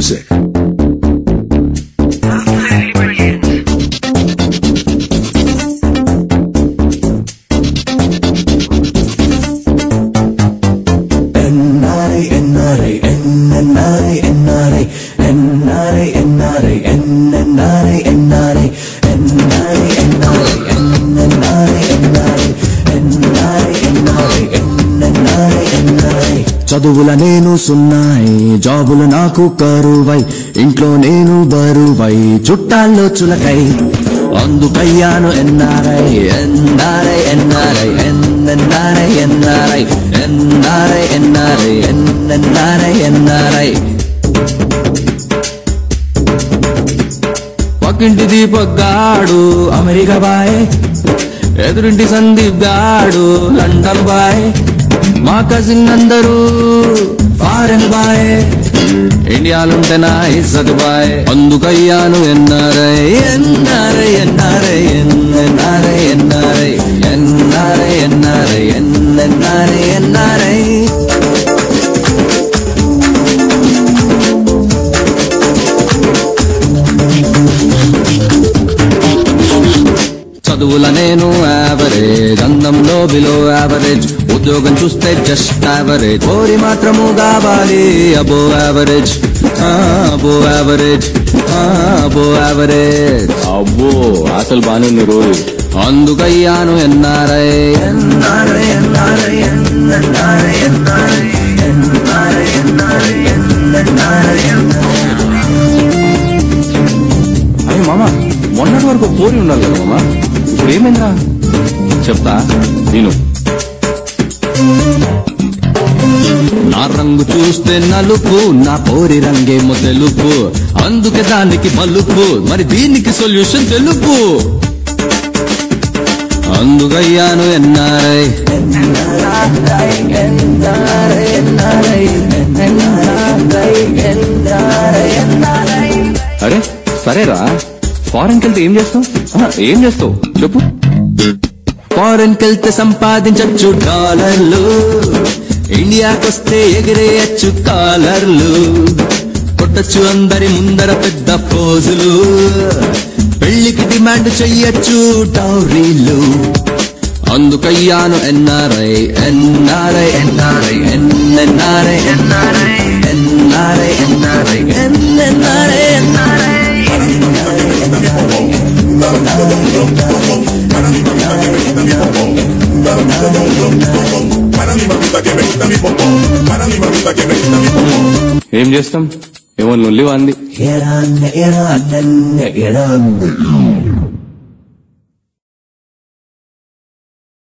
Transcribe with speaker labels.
Speaker 1: music.
Speaker 2: NRI, NRI, NNRI, NRI, NRI, NRI, NNRI, NRI, NRI, NRI, NNRI, NRI, NRI, NRI, NNRI, NRI. చదువుల నేను సున్నాయి జాబులు నాకు కరువై ఇంట్లో నేను బరువై చుట్టాల్లో చులకై అందుకయ్యాను NRI NRI NRI N NRI NRI NRI NRI N NRI NRI పక్కింటి దీపగ్గాడు అమెరికా బాయ్ ఎదురింటి సందీప్ గాడు లండన్ బాయ్ మా కజిన్ అందరూ ఫారెన్ బాయ్ ఇండియాలుంటే నా ఇజ్జత్ బాయ్ అందుకయ్యాను NRI NRI NRI NRI NRI NRI NRI NRI NRI చదువుల నేను యావరేజ్ అందంలో బిలో యావరేజ్ ఉద్యోగం చూస్తే జస్ట్ యావరేజ్ కోరి మాత్రము కావాలి అబో యావరేజ్ అబో యావరేజ్ అబో యావరేజ్
Speaker 3: అబ్బో అసలు బానే ఉంది రోజు
Speaker 2: అందుకయ్యాను NRI NRI NRI NRI NRI NRI NRI NRI
Speaker 3: అరే మామ మొన్నటి వరకు పోరి ఉండాలి కదా మామ ఇప్పుడు ఏమైందా చెప్తా నేను
Speaker 2: నా రంగు చూస్తే నలుపు నా పోరి రంగేమో తెలుపు అందుకే దానికి మలుపు మరి దీనికి సొల్యూషన్ తెలుపు అందుకయ్యాను ఎన్ఆర్ఐ
Speaker 3: అరే సరేరా ఫారెన్కి వెళ్తే ఏం చేస్తావు ఆహా, ఏం చేస్తావు చెప్పు
Speaker 2: ఫారెన్ కెళ్తే సంపాదించచ్చు డాలర్లు ఇండియాకొస్తే ఎగిరేయచ్చు కాలర్లు కొట్టచ్చు అందరి ముందర పెద్ద పోజులు పెళ్లికి డిమాండ్ చెయ్యొచ్చు టౌరీలు అందుకయ్యాను NRI NRI NRI N NRI NRI NRI NRI N NRI NRI
Speaker 3: ఏం చేస్తాం ఏమో నొల్లి వాంది
Speaker 2: ఎరాన్న ఎరాన్న ఎరాన్న